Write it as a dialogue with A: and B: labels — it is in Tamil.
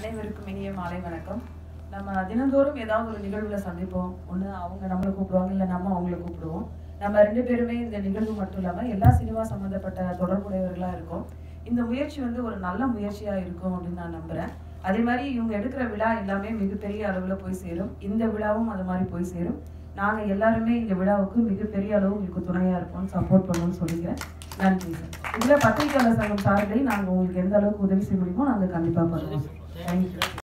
A: அனைவருக்கும் இனிய மாலை வணக்கம் நம்ம தினந்தோறும் ஏதாவது ஒரு நிகழ்வுல சந்திப்போம் ஒண்ணு அவங்க நம்மளை கூப்பிடுவாங்க இல்ல நம்ம அவங்கள கூப்பிடுவோம் நம்ம ரெண்டு பேருமே இந்த நிகழ்வு மட்டும் இல்லாம எல்லா சினிமா சம்பந்தப்பட்ட தொடர்புடையவர்களா இருக்கோம் இந்த முயற்சி வந்து ஒரு நல்ல முயற்சியா இருக்கும் அப்படின்னு நான் நம்புறேன் அதே மாதிரி இவங்க எடுக்கிற விழா எல்லாமே மிகப்பெரிய அளவுல போய் சேரும் இந்த விழாவும் அது மாதிரி போய் சேரும் நாங்க எல்லாருமே இந்த விழாவுக்கு மிகப்பெரிய அளவு உங்களுக்கு துணையா இருப்போம் சப்போர்ட் பண்ணுவோம்னு சொல்லிக்கிறேன் நன்றி சார் இதுல பத்திரிகையாளர் சங்கம் சார்பில் நாங்க உங்களுக்கு எந்த அளவுக்கு உதவி செய்ய முடியுமோ நாங்க கண்டிப்பா பண்ணுவோம் தேங்க்யூ